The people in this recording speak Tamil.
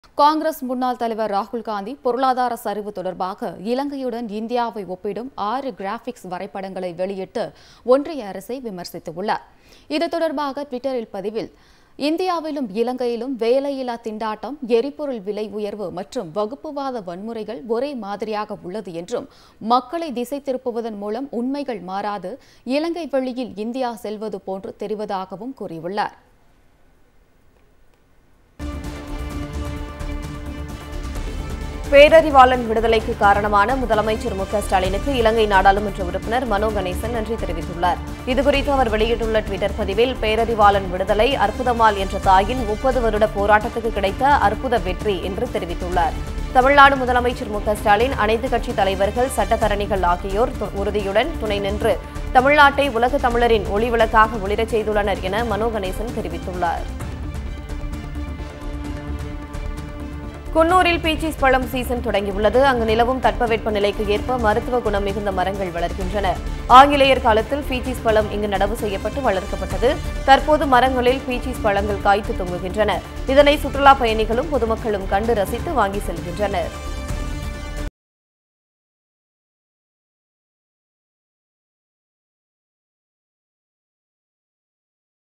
காங்கிரஸ் முன்னாள் தலைவர் ராகுல் காந்தி பொருளாதார சரிவு தொடர்பாக இலங்கையுடன் இந்தியாவை ஒப்பிடும் ஆறு கிராபிக்ஸ் வரைபடங்களை வெளியிட்டு ஒன்றிய அரசை விமர்சித்துள்ளார் இது தொடர்பாக ட்விட்டரில் பதிவில் இந்தியாவிலும் இலங்கையிலும் வேலையில்லா திண்டாட்டம் எரிபொருள் விலை உயர்வு மற்றும் வகுப்புவாத வன்முறைகள் ஒரே மாதிரியாக உள்ளது என்றும் மக்களை திசை திருப்புவதன் மூலம் உண்மைகள் மாறாது இலங்கை வழியில் இந்தியா செல்வது போன்று தெரிவதாகவும் கூறியுள்ளார் பேரறிவாளன் விடுதலைக்கு காரணமான முதலமைச்சர் மு க ஸ்டாலினுக்கு இலங்கை நாடாளுமன்ற உறுப்பினர் மனோ கணேசன் நன்றி தெரிவித்துள்ளார் இதுகுறித்து அவர் வெளியிட்டுள்ள டுவிட்டர் பதிவில் பேரறிவாளன் விடுதலை அற்புதமால் என்ற தாயின் முப்பது வருட போராட்டத்துக்கு கிடைத்த அற்புத வெற்றி என்று தெரிவித்துள்ளார் தமிழ்நாடு முதலமைச்சர் மு க ஸ்டாலின் அனைத்து கட்சி தலைவர்கள் சட்டத்தரணிகள் ஆகியோர் து- உறுதியுடன் துணை நின்று தமிழ்நாட்டை உலக தமிழரின் ஒளிவிளக்காக ஒளிரச் செய்துள்ளனர் என மனோ கணேசன் தெரிவித்துள்ளார் குன்னூரில் பீச்சீஸ் பழம் சீசன் தொடங்கியுள்ளது அங்கு நிலவும் தட்பவெட்ப நிலைக்கு ஏற்ப மருத்துவ குணம் மிகுந்த மரங்கள் வளர்கின்றன ஆங்கிலேயர் காலத்தில் பீச்சீஸ் பழம் இங்கு நடவு செய்யப்பட்டு வளர்க்கப்பட்டது தற்போது மரங்களில் பீச்சீஸ் பழங்கள் காய்த்து தொங்குகின்றன இதனை சுற்றுலா பயணிகளும் பொதுமக்களும் கண்டு ரசித்து வாங்கி செல்கின்றனர்